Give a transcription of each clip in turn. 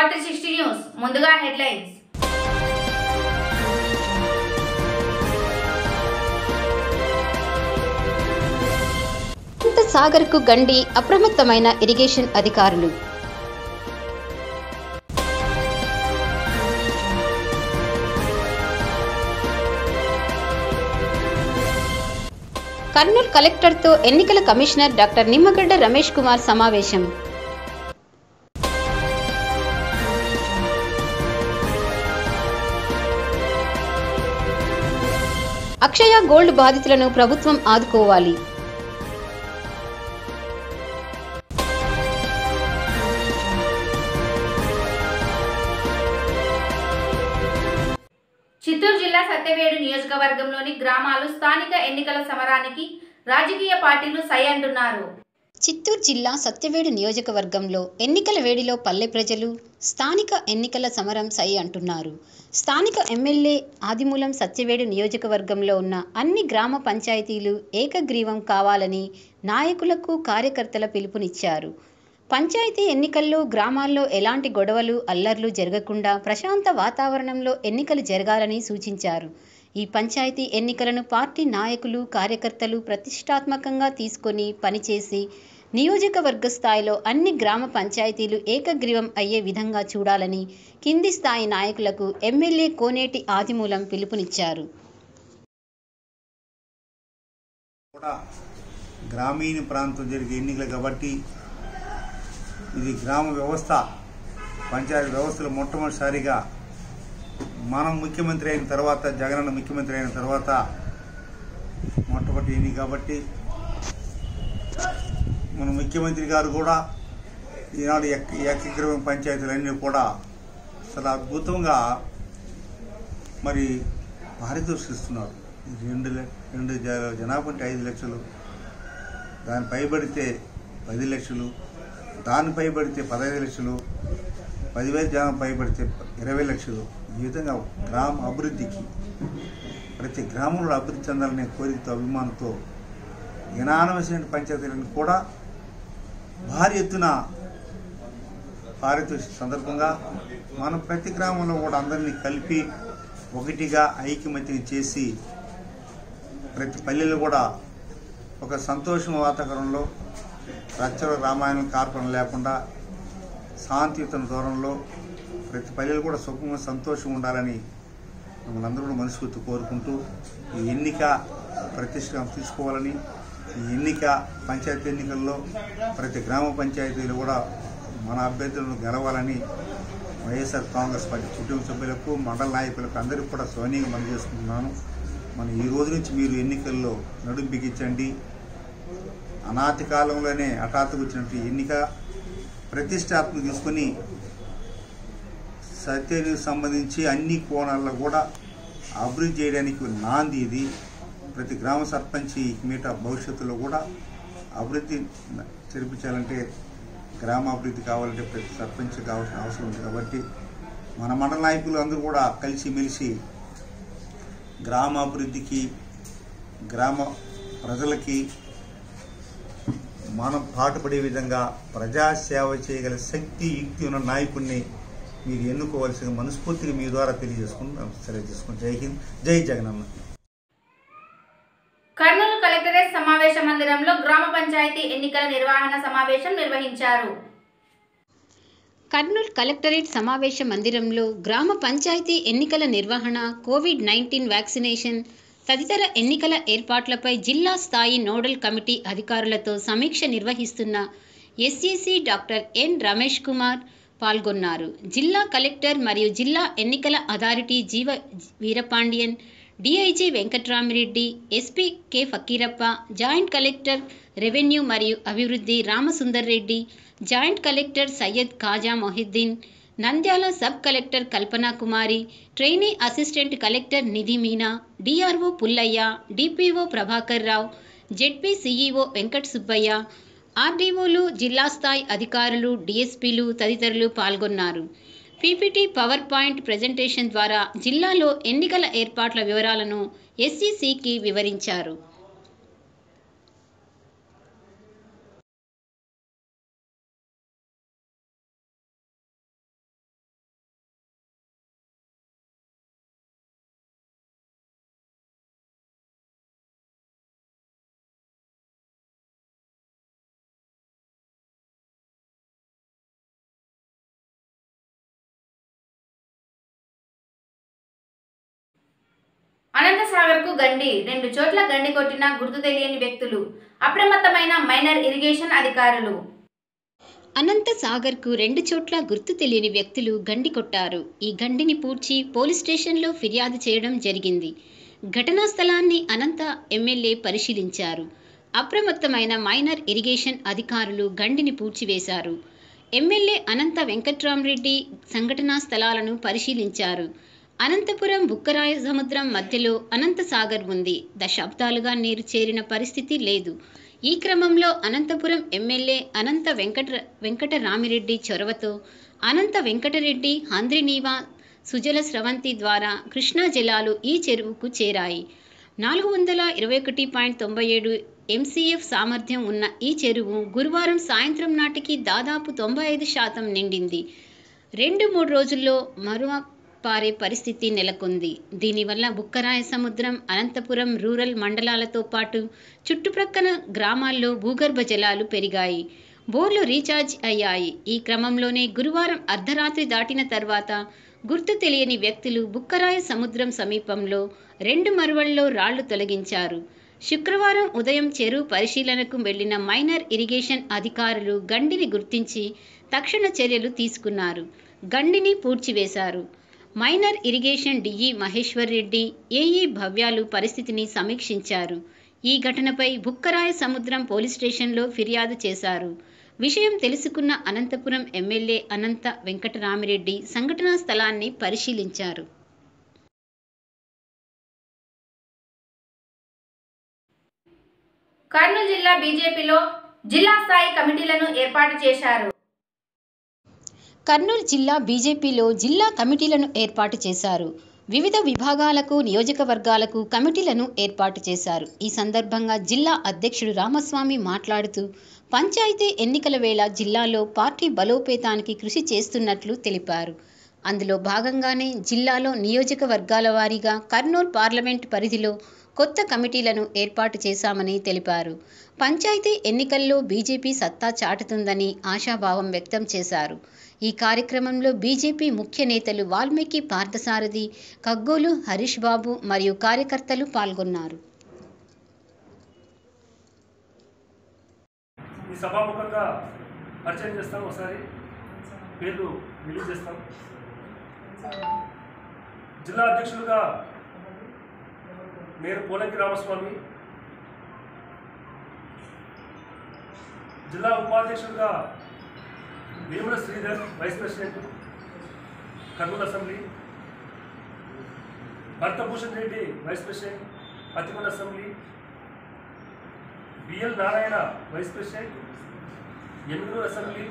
forty sixty news ముందుగా headlines సాగర్కు గండి అప్రమత్తమైన ఇరిగేషన్ అధికారులు కర్నూలు కలెక్టర్తో ఎన్నికల కమిషనర్ డాక్టర్ నిమ్మగడ్డ రమేష్ కుమార్ సమావేశం అక్షయ గోల్డ్ బాధితులను ప్రభుత్వం ఆదుకోవాలి చిత్తూరు జిల్లా సత్యవేడు నియోజకవర్గంలోని గ్రామాలు స్థానిక ఎన్నికల సమరానికి రాజకీయ పార్టీలు సై అంటున్నారు చిత్తూరు జిల్లా సత్యవేడు నియోజకవర్గంలో ఎన్నికల వేడిలో పల్లె ప్రజలు స్థానిక ఎన్నికల సమరం సై అంటున్నారు స్థానిక ఎమ్మెల్యే ఆదిమూలం సత్యవేడు నియోజకవర్గంలో ఉన్న అన్ని గ్రామ పంచాయతీలు ఏకగ్రీవం కావాలని నాయకులకు కార్యకర్తల పిలుపునిచ్చారు పంచాయతీ ఎన్నికల్లో గ్రామాల్లో ఎలాంటి గొడవలు అల్లర్లు జరగకుండా ప్రశాంత వాతావరణంలో ఎన్నికలు జరగాలని సూచించారు ఈ పంచాయతీ ఎన్నికలను పార్టీ నాయకులు కార్యకర్తలు ప్రతిష్టాత్మకంగా తీసుకొని పనిచేసి నియోజకవర్గ స్థాయిలో అన్ని గ్రామ పంచాయతీలు ఏకగ్రీవం అయ్యే విధంగా చూడాలని కింది స్థాయి నాయకులకు ఎమ్మెల్యే కోనేటి ఆదిమూలం పిలుపునిచ్చారు కూడా గ్రామీణ ప్రాంతం జరిగే ఎన్నికలు కాబట్టి ఇది గ్రామ వ్యవస్థ పంచాయతీ వ్యవస్థలో మొట్టమొదటిసారిగా మనం ముఖ్యమంత్రి అయిన తర్వాత జగనన్న ముఖ్యమంత్రి అయిన తర్వాత మొట్టమొదటి ఎన్నిక కాబట్టి మన ముఖ్యమంత్రి గారు కూడా ఈనాడు ఏక- ఏకగ్రీవం పంచాయతీలన్నీ కూడా చాలా అద్భుతంగా మరి పారితోషిస్తున్నారు రెండు లె- రెండు జ- జనాభా అంటే ఐదు లక్షలు దాని పైబడితే పది లక్షలు దాని పైబడితే పదహైదు లక్షలు పదివేల జనం పైబడితే ఇరవై లక్షలు ఈ విధంగా గ్రామ అభివృద్ధికి ప్రతి గ్రామంలో అభివృద్ధి చెందాలనే కోరికతో అభిమానంతో ఎనానవసమైన పంచాయతీలను కూడా భారీ ఎత్తున పారితోషి సందర్భంగా మనం ప్రతి గ్రామంలో కూడా అందరినీ కలిపి ఒకటిగా ఐక్యమత్యం చేసి ప్రతి పల్లెలు కూడా ఒక సంతోషం వాతావరణంలో రచ్చల రామాయణం కార్పణ లేకుండా శాంతియుత దూరంలో ప్రతి పల్లెలు కూడా సుఖంగా సంతోషం ఉండాలని మమ్మల్ని అందరూ కూడా మనస్ఫూర్తి కోరుకుంటూ ఈ ఎన్నిక ప్రతిష్ట తీసుకోవాలని ఈ ఎన్నిక పంచాయతీ ఎన్నికల్లో ప్రతి గ్రామ పంచాయతీలు కూడా మన అభ్యర్థులను గెలవాలని వైఎస్ఆర్ కాంగ్రెస్ పార్టీ కుటుంబ సభ్యులకు మండల నాయకులకు అందరికీ కూడా సోనీగా మనం చేసుకుంటున్నాను మన ఈ రోజు నుంచి మీరు ఎన్నికల్లో నడుం బిగించండి అనాతి కాలంలోనే హఠాత్తుగా వచ్చినట్టు ఎన్నిక ప్రతిష్టాత్మక తీసుకొని సత్యానికి సంబంధించి అన్ని కోణాల్లో కూడా అభివృద్ధి చేయడానికి నాంది ఇది ప్రతి గ్రామ సర్పంచి మీట భవిష్యత్తులో కూడా అభివృద్ధి జరిపించాలంటే గ్రామ అభివృద్ధి కావాలంటే ప్రతి సర్పంచ్ కావాల్సిన అవసరం ఉంది కాబట్టి మన మండల నాయకులు అందరూ కూడా కలిసిమెలిసి గ్రామ అభివృద్ధికి గ్రామ ప్రజలకి మనం పాటుపడే విధంగా ప్రజాసేవ చేయగల శక్తి యుక్తి ఉన్న నాయకుడిని మీరు ఎన్నుకోవాల్సిన మనస్ఫూర్తిగా మీ ద్వారా తెలియజేసుకుని తెలియజేసుకుని జై హింద్ జై జగనన్న కర్నూలు కలెక్టరేట్ సమావేశ మందిరంలో గ్రామ పంచాయతీ ఎన్నికల నిర్వహణ సమావేశం నిర్వహించారు కర్నూలు కలెక్టరేట్ సమావేశ మందిరంలో గ్రామ పంచాయతీ ఎన్నికల నిర్వహణ కోవిడ్ నైన్టీన్ వ్యాక్సినేషన్ తదితర ఎన్నికల ఏర్పాట్లపై జిల్లా స్థాయి నోడల్ కమిటీ అధికారులతో సమీక్ష నిర్వహిస్తున్న SEC doctor N Ramesh Kumar పాల్గొన్నారు జిల్లా కలెక్టర్ మరియు జిల్లా ఎన్నికల అథారిటీ జీవ Veerapandian DIG Venkatrami Reddy SP K Fakeerappa joint collector revenue మరియు అభివృద్ధి Ramasundar Reddy joint collector Syed Khaja Mohiddin Nandyal sub collector Kalpana Kumari trainee assistant collector Nidhi Meena DRO Pullaiah DPO Prabhakar Rao ZP CEO Venkat Subbaiah ఆర్డీఓలు జిల్లా స్థాయి అధికారులు డిఎస్పీలు తదితరులు పాల్గొన్నారు పీపీటీ పవర్ పాయింట్ ప్రజెంటేషన్ ద్వారా జిల్లాలో ఎన్నికల ఏర్పాట్ల వివరాలను ఎస్సీసీకి వివరించారు అనంతసాగర్ కు గండి రెండు చోట్ల గండి కొట్టిన గుర్తు తెలియని వ్యక్తులు అప్రమత్తమైన మైనర్ ఇరిగేషన్ అధికారులు అనంత సాగర్కు రెండు చోట్ల గుర్తు తెలియని వ్యక్తులు గండి కొట్టారు ఈ గండిని పూడ్చి పోలీస్ స్టేషన్లో ఫిర్యాదు చేయడం జరిగింది ఘటనా స్థలాన్ని అనంత ఎమ్మెల్యే పరిశీలించారు అప్రమత్తమైన మైనర్ ఇరిగేషన్ అధికారులు గండిని పూడ్చివేశారు ఎమ్మెల్యే అనంత వెంకట్రామరెడ్డి సంఘటనా స్థలాలను పరిశీలించారు అనంతపురం బుక్కరాయ సముద్రం మధ్యలో అనంత సాగర్ ఉంది దశాబ్దాలుగా నీరు చేరిన పరిస్థితి లేదు ఈ క్రమంలో అనంతపురం ఎమ్మెల్యే అనంత వెంకట వెంకటరామిరెడ్డి చొరవతో అనంత వెంకటరెడ్డి హంద్రినీవా సుజల స్రవంతి ద్వారా కృష్ణా జలాలు ఈ చెరువుకు చేరాయి నాలుగు వందల ఇరవై ఒకటి పాయింట్ తొంభై ఏడు ఎంసీఎఫ్ సామర్థ్యం ఉన్న ఈ చెరువు గురువారం సాయంత్రం నాటికి దాదాపు తొంభై ఐదు శాతం నిండింది రెండు మూడు రోజుల్లో మరువ పారే పరిస్థితి నెలకొంది దీనివల్ల బుక్కరాయ సముద్రం అనంతపురం రూరల్ మండలాలతో పాటు చుట్టుప్రక్కల గ్రామాల్లో భూగర్భ జలాలు పెరిగాయి బోర్లు రీఛార్జ్ అయ్యాయి ఈ క్రమంలోనే గురువారం అర్ధరాత్రి దాటిన తర్వాత గుర్తు తెలియని వ్యక్తులు బుక్కరాయ సముద్రం సమీపంలో రెండు మరువల్లో రాళ్లు తొలగించారు శుక్రవారం ఉదయం చెరువు పరిశీలనకు వెళ్లిన మైనర్ ఇరిగేషన్ అధికారులు గండిని గుర్తించి తక్షణ చర్యలు తీసుకున్నారు గండిని పూడ్చివేశారు minor irrigation DE Maheshwar Reddy AE భవ్యాలు పరిస్థితిని సమీక్షించారు ఈ ఘటనపై బుక్కరాయ సముద్రం పోలీస్ స్టేషన్లో ఫిర్యాదు చేశారు విషయం తెలుసుకున్న అనంతపురం ఎమ్మెల్యే అనంత వెంకటరామిరెడ్డి సంఘటనా స్థలాన్ని పరిశీలించారు కర్నూలు జిల్లా బీజేపీలో జిల్లా స్థాయి కమిటీలను ఏర్పాటు చేశారు కర్నూలు జిల్లా బీజేపీలో జిల్లా కమిటీలను ఏర్పాటు చేశారు వివిధ విభాగాలకు నియోజకవర్గాలకు కమిటీలను ఏర్పాటు చేశారు ఈ సందర్భంగా జిల్లా అధ్యక్షుడు రామస్వామి మాట్లాడుతూ పంచాయతీ ఎన్నికల వేళ జిల్లాలో పార్టీ బలోపేతానికి కృషి చేస్తున్నట్లు తెలిపారు అందులో భాగంగానే జిల్లాలో నియోజకవర్గాల వారీగా కర్నూలు పార్లమెంట్ పరిధిలో కొత్త కమిటీలను ఏర్పాటు చేశామని తెలిపారు పంచాయతీ ఎన్నికల్లో బీజేపీ సత్తా చాటుతుందని ఆశాభావం వ్యక్తం చేశారు ఈ కార్యక్రమంలో బీజేపీ ముఖ్య నేతలు వాల్మీకి పార్థసారథి కగ్గోలు హరీష్ బాబు మరియు కార్యకర్తలు పాల్గొన్నారు ఈ సభాముఖంగా పరిచయం చేస్తాం ఒకసారి పేర్లు రిలీజ్ చేస్తాం జిల్లా అధ్యక్షులుగా నేను పోలంకి రామస్వామి జిల్లా ఉపాధ్యక్షులుగా Vemula Sridhar vice president Kurnool assembly Bharathbhushan Reddy vice president Pathimala assembly BL Narayana vice president Emmiganur assembly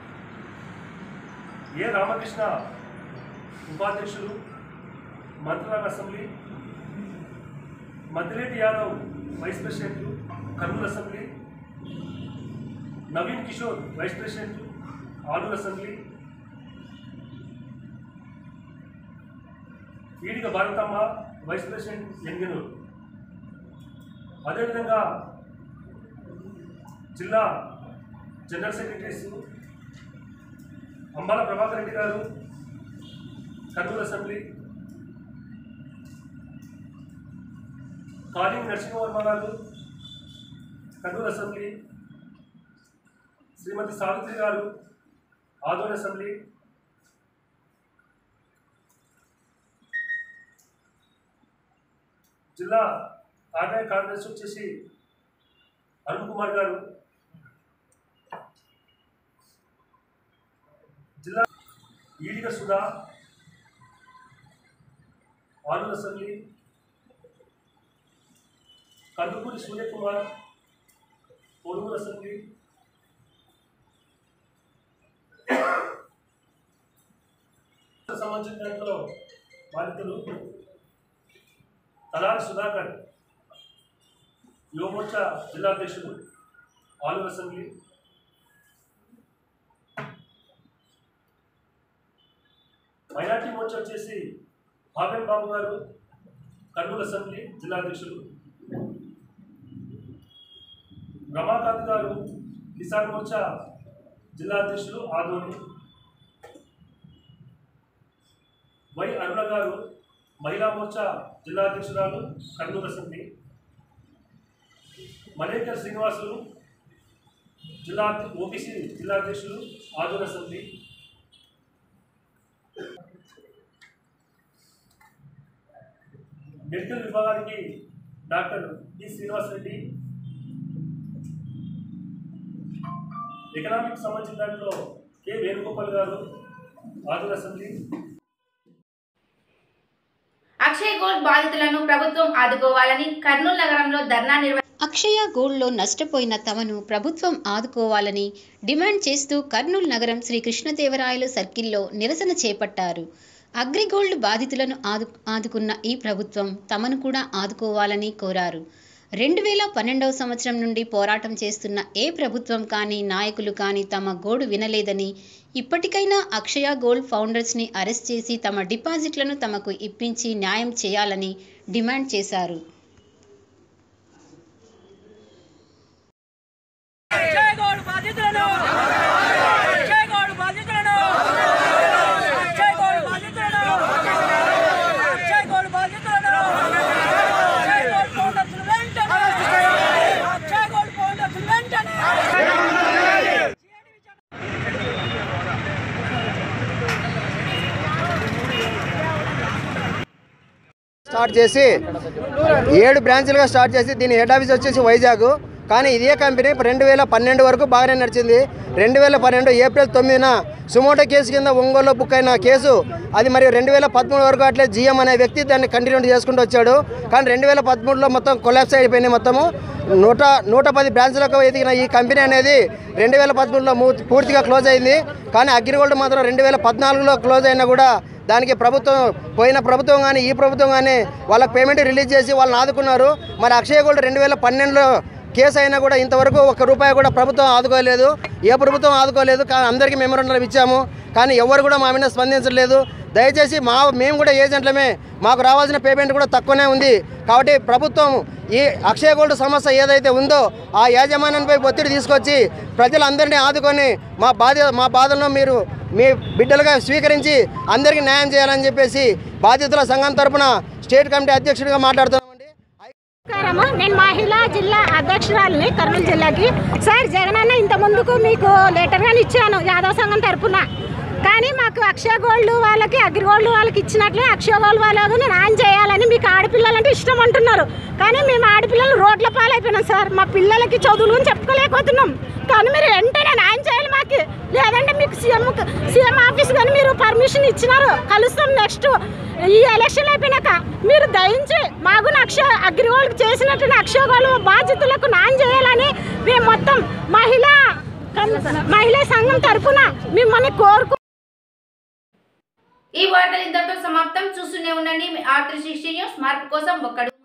A Ramakrishna ఉపాధ్యక్షులు Mantralayam assembly Maddireddy Yadav vice president Kurnool assembly Naveen Kishore vice president Aluru assembly Ediga Bharathamma vice president Yemmiganur అదేవిధంగా జిల్లా జనరల్ సెక్రటరీస్ అంబాల ప్రభాకర్ రెడ్డి గారు కర్నూలు అసెంబ్లీ కాళింగ్ నరసింహవర్మ గారు కర్నూలు అసెంబ్లీ శ్రీమతి సావిత్రి గారు ఆదోన్ అసెంబ్లీ జిల్లా ఆదాయ కార్యదర్శి వచ్చేసి అరుణ్ కుమార్ గారు జిల్లా ఈడిగ సుధా ఆలూరు అసెంబ్లీ కందుకూరి సూర్యకుమార్ పొరుగురు అసెంబ్లీ సంబంధించిన దాంట్లో బాధితులు తలారి సుధాకర్ యువమోర్చా జిల్లా అధ్యక్షుడు ఆలూరు అసెంబ్లీ మైనార్టీ మోర్చా వచ్చేసి హాబెన్ బాబు గారు కర్నూలు అసెంబ్లీ జిల్లా అధ్యక్షులు రమాకాంత్ గారు కిసాన్ మోర్చా జిల్లా అధ్యక్షులు ఆదోని వై అరుణ గారు మహిళా మోర్చా జిల్లా అధ్యక్షురాలు కర్నూలు అసెంబ్లీ మలేకర్ శ్రీనివాసులు జిల్లా ఓబీసీ జిల్లా అధ్యక్షులు ఆదూర్ అసెంబ్లీ మెడికల్ విభాగానికి doctor B Srinivas Reddy economic సంబంధించిన దాంట్లో కె వేణుగోపాల్ గారు ఆదూర్ అసెంబ్లీ అక్షయ్ గోల్డ్ బాధితులను ప్రభుత్వం ఆదుకోవాలని కర్నూలు నగరంలో ధర్నా నిర్వహించారు అక్షయ గోల్డ్లో నష్టపోయిన తమను ప్రభుత్వం ఆదుకోవాలని డిమాండ్ చేస్తూ కర్నూలు నగరం శ్రీ కృష్ణదేవరాయలు సర్కిల్లో నిరసన చేపట్టారు అగ్రిగోల్డ్ బాధితులను ఆదు ఆదుకున్న ఈ ప్రభుత్వం తమను కూడా ఆదుకోవాలని కోరారు రెండు వేల పన్నెండవ సంవత్సరం నుండి పోరాటం చేస్తున్న ఏ ప్రభుత్వం కానీ నాయకులు కానీ తమ గోడు వినలేదని ఇప్పటికైనా అక్షయ గోల్డ్ ఫౌండర్స్ని అరెస్ట్ చేసి తమ డిపాజిట్లను తమకు ఇప్పించి న్యాయం చేయాలని డిమాండ్ చేశారు అక్షయగౌడ్ బాధితులను అక్షయగౌడ్ బాధితులను అక్షయగౌడ్ బాధితులను అక్షయగౌడ్ బాధితులను అక్షయగౌడ్ ఫౌండర్స్ వెంటనే అక్షయగౌడ్ ఫౌండర్స్ వెంటనే స్టార్ట్ చేసి ఏడు బ్రాంచ్లుగా స్టార్ట్ చేసి దీని హెడ్ ఆఫీస్ వచ్చేసి వైజాగ్ కానీ ఇదే కంపెనీ రెండు వేల పన్నెండు వరకు బాగానే నడిచింది రెండు వేల పన్నెండు ఏప్రిల్ తొమ్మిదిన సుమోటో కేసు కింద ఒంగోలులో బుక్ అయిన కేసు అది మరి రెండు వేల పదమూడు వరకు అట్లే జిఎం అనే వ్యక్తి దాన్ని కంటిన్యూ చేసుకుంటూ వచ్చాడు కానీ రెండు వేల పదమూడులో మొత్తం కొలాప్స్ అయిపోయింది మొత్తము నూట నూట పది బ్రాంచ్లకు ఎదిగిన ఈ కంపెనీ అనేది రెండు వేల పదమూడులో పూర్తిగా క్లోజ్ అయింది కానీ అగ్రిగోల్డ్ మాత్రం రెండు వేల పద్నాలుగులో క్లోజ్ అయినా కూడా దానికి ప్రభుత్వం పోయిన ప్రభుత్వం కానీ ఈ ప్రభుత్వం కానీ వాళ్ళకి పేమెంట్ రిలీజ్ చేసి వాళ్ళని ఆదుకున్నారు మరి అక్షయ గోల్డ్ రెండు వేల పన్నెండులో కేసు అయినా కూడా ఇంతవరకు ఒక్క రూపాయి కూడా ప్రభుత్వం ఆదుకోలేదు ఏ ప్రభుత్వం ఆదుకోలేదు కానీ అందరికీ మెమోరండం ఇచ్చాము కానీ ఎవరు కూడా మా మీద స్పందించలేదు దయచేసి మా మేము కూడా ఏజెంట్లమే మాకు రావాల్సిన పేమెంట్ కూడా తక్కువనే ఉంది కాబట్టి ప్రభుత్వం ఈ అక్షయ గోల్డ్ సమస్య ఏదైతే ఉందో ఆ యాజమాన్యంపై ఒత్తిడి తీసుకొచ్చి ప్రజలందరినీ ఆదుకొని మా బాధ మా బాధలను మీరు మీ బిడ్డలుగా స్వీకరించి అందరికీ న్యాయం చేయాలని చెప్పేసి బాధితుల సంఘం తరపున స్టేట్ కమిటీ అధ్యక్షుడిగా మాట్లాడుతున్నామండి నమస్కారము నేను మహిళా జిల్లా అధ్యక్షురాలిని కర్నూలు జిల్లాకి సార్ జగనన్న ఇంత ముందుకు మీకు లెటర్ గాని ఇచ్చాను యాదవ్ సంఘం తరపున కానీ మాకు అక్షయ గోల్డ్ వాళ్ళకి అగ్రి గోల్డ్ వాళ్ళకి ఇచ్చినట్లే అక్షయ గోల్డ్ వాళ్ళకు న్యాయం చేయాలని మీకు ఆడపిల్లలంటే ఇష్టం అంటున్నారు కానీ మేము ఆడపిల్లలు రోడ్ల పాలైపోయినాం సార్ మా పిల్లలకి చదువులు అని చెప్పుకోలేకపోతున్నాం కానీ మీరు వెంటనే న్యాయం చేయాలి మాకు లేదంటే మీకు సీఎం సీఎం ఆఫీస్ కానీ మీరు పర్మిషన్ ఇచ్చినారు కలుస్తాం నెక్స్ట్ ఈ ఎలక్షన్ అయిపోయినాక మీరు దయించి మాకు అక్షయ అగ్రిగోల్డ్ చేసినట్టు అక్షయ గోల్డ్ బాధితులకు న్యాయం చేయాలని మేము మొత్తం మహిళా మహిళా సంఘం తరపున మిమ్మల్ని కోరుకు ఈ వార్తలు ఇంతటితో సమాప్తం చూస్తూనే ఉండండి మీ ఆర్ట్రీ శిక్ష న్యూస్ మార్పు కోసం ఒక్కడు